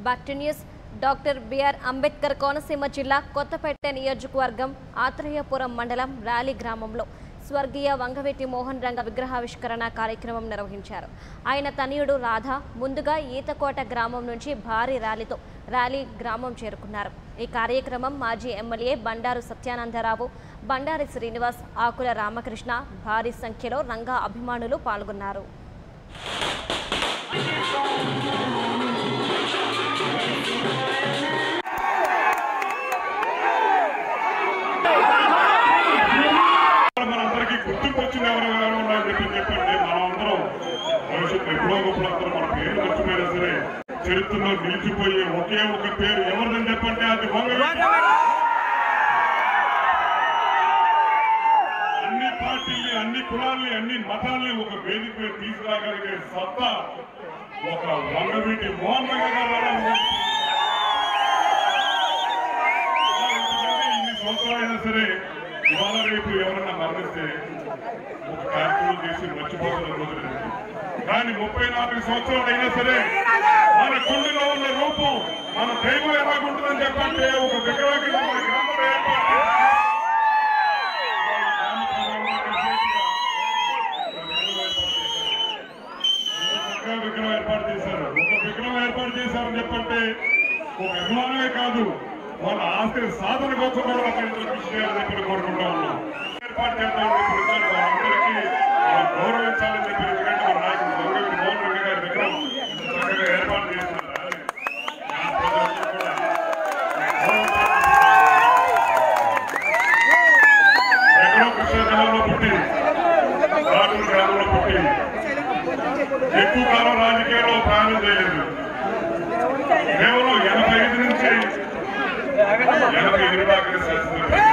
Back to news doctor B R Ambedkar Konaseema జిల్లా కొత్తపేట నియోజకవర్గం ఆత్రేయపురం మండలం ర్యాలీ గ్రామంలో స్వర్గీయ వంగవెట్టి మోహన్ రంగ విగ్రహావిష్కరణ కార్యక్రమం నిర్వహించారు ఆయన తనయుడు రాధ ముందుగా ఈతకోట గ్రామం నుంచి భారీ ర్యాలీతో ర్యాలీ గ్రామం చేరుకున్నారు ఈ కార్యక్రమం మాజీ ఎమ్మెల్యే బండారు సత్యానందరావు బండారి శ్రీనివాస్ ఆకుల రామకృష్ణ భారీ సంఖ్యలో రంగా అభిమానులు పాల్గొన్నారు మనందరికీ గుర్తుకు వచ్చిన ఎవరు ఎవరు ఉన్నారని చెప్పి చెప్పండి మనం అందరం భవిష్యత్తు ఎప్పుడో ఒకప్పుడు అందరం మన పేరు మర్చిపోయినా సరే చరిత్రలో నిలిచిపోయే ఒకే ఒక పేరు ఎవరిదని చెప్పండి అది వంగవీటి అన్ని పార్టీల్ని అన్ని కులాల్ని అన్ని మతాల్ని ఒక వేదిక మీద తీసుకురాగలిగే సత్తా ఒక వంగవీటి మోహన్ రంగ గారు వల్ల ఉంది. ఎందుకంటే ఇన్ని సంవత్సరాలైనా సరే ఇవాళ రేపు ఎవరన్నా మరణిస్తే ఒక కార్యక్రమం చేసి మర్చిపోతున్న రోజులు ఇవి. కానీ ముప్పై నాలుగు సంవత్సరాలు అయినా సరే మన గుండెలో ఉన్న రూపం మన దైవం ఎలాగుంటుందని చెప్పంటే ఒక విగ్రహం కింద మన గ్రామంలో ఏర్పాటు చేసి, వాళ్ళ గ్రామ ప్రజలందరికీ చేతిగా ఒక విగ్రహం ఏర్పాటు చేశారు ఒక విగ్రహం ఏర్పాటు చేశారని చెప్పంటే ఒక అభిమానమే కాదు వాళ్ళ ఆస్తి సాధన కోసం కూడా అక్కడ కృషి చేయాలని చెప్పి కోరుకుంటా ఉన్నాం ఏర్పాటు చేద్దామని చెప్పి వచ్చారు వాళ్ళందరికీ మనం గౌరవించాలని చెప్పి ఎందుకంటే మన నాయకుడు గౌరవించి మోహన్ రెడ్డి గారి విగ్రహం ఇంత చక్కగా ఏర్పాటు చేస్తున్నారు ప్రజలందరూ కూడా ఎక్కడో కృష్ణా జిల్లాలో పుట్టి రాజూరు గ్రామంలో పుట్టి ఎక్కువ కాలం రాజకీయాల్లో ప్రయాణం చేయలేదు కేవలం ఎనభై ఐదు నుంచి ఎనభై ఎనిమిది దాకా శాసనసభ